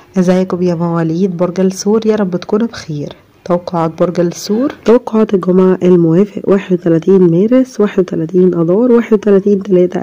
ازيكم يا مواليد برج الثور يا رب تكونوا بخير توقعات برج الثور توقعات الجمعة الموافق 31 مارس 31 أذار 31 3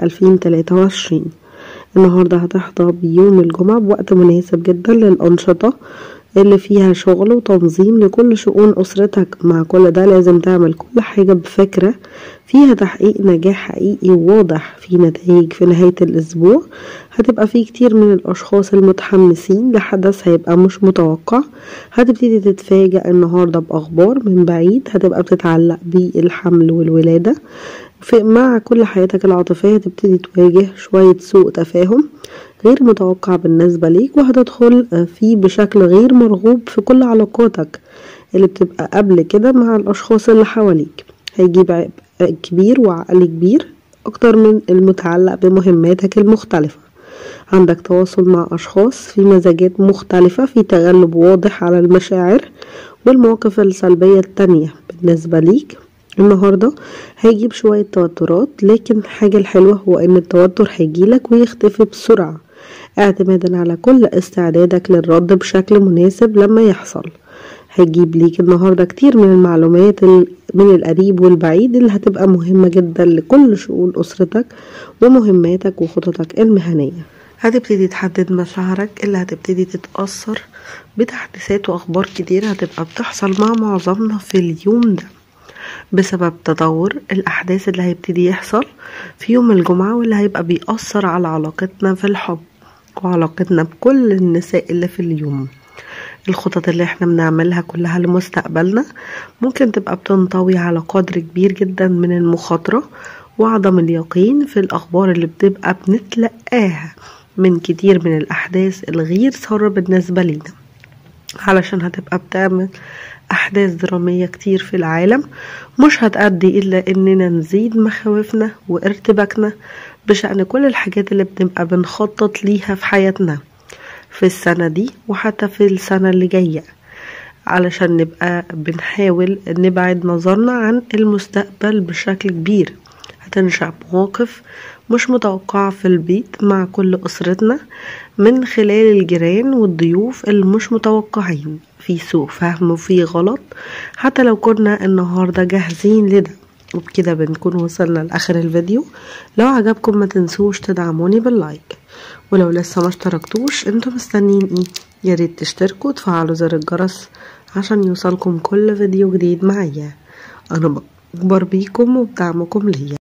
2023 النهاردة هتحظى بيوم الجمعة بوقت مناسب جدا للأنشطة اللي فيها شغل وتنظيم لكل شؤون أسرتك مع كل ده لازم تعمل كل حاجة بفكرة فيها تحقيق نجاح حقيقي وواضح في نتائج في نهاية الأسبوع هتبقى في كتير من الأشخاص المتحمسين لحدث هيبقى مش متوقع هتبتدي تتفاجأ النهاردة بأخبار من بعيد هتبقى بتتعلق بالحمل والولادة في مع كل حياتك العاطفية هتبتدي تواجه شوية سوء تفاهم غير متوقع بالنسبة ليك وهتدخل فيه بشكل غير مرغوب في كل علاقاتك اللي بتبقى قبل كده مع الأشخاص اللي حواليك هيجيب عبء كبير وعقل كبير أكتر من المتعلق بمهماتك المختلفة عندك تواصل مع أشخاص في مزاجات مختلفة في تغلب واضح على المشاعر والمواقف السلبية التانية بالنسبة ليك النهاردة هيجيب شوية توترات لكن الحاجة الحلوة هو ان التوتر هيجيلك ويختفي بسرعة اعتمادا على كل استعدادك للرد بشكل مناسب لما يحصل هيجيب ليك النهاردة كتير من المعلومات من القريب والبعيد اللي هتبقى مهمة جدا لكل شؤون أسرتك ومهماتك وخططك المهنية هتبتدي تحدد مشاعرك اللي هتبتدي تتأثر بتحديثات وأخبار كتير هتبقى بتحصل مع معظمنا في اليوم ده بسبب تطور الأحداث اللي هيبتدي يحصل في يوم الجمعة واللي هيبقى بيأثر على علاقتنا في الحب وعلاقتنا بكل النساء اللي في اليوم الخطط اللي احنا بنعملها كلها لمستقبلنا ممكن تبقى بتنطوي على قدر كبير جدا من المخاطرة وعدم اليقين في الأخبار اللي بتبقى بنتلقاها من كتير من الأحداث الغير سارة بالنسبة لينا علشان هتبقى بتعمل أحداث درامية كتير في العالم مش هتأدي إلا إننا نزيد مخاوفنا وارتباكنا بشأن كل الحاجات اللي بنبقى بنخطط ليها في حياتنا في السنة دي وحتى في السنة اللي جاية علشان نبقى بنحاول نبعد نظرنا عن المستقبل بشكل كبير هتنشأ مواقف مش متوقعة في البيت مع كل أسرتنا من خلال الجيران والضيوف المش متوقعين في سوء فهم وفي غلط حتى لو كنا النهاردة جاهزين لده وبكده بنكون وصلنا لآخر الفيديو لو عجبكم ما تنسوش تدعموني باللايك ولو لسه ما اشتركتوش انتوا مستنيين ايه ياريت تشتركوا وتفعلوا زر الجرس عشان يوصلكم كل فيديو جديد معايا انا بكبر بيكم وبدعمكم ليا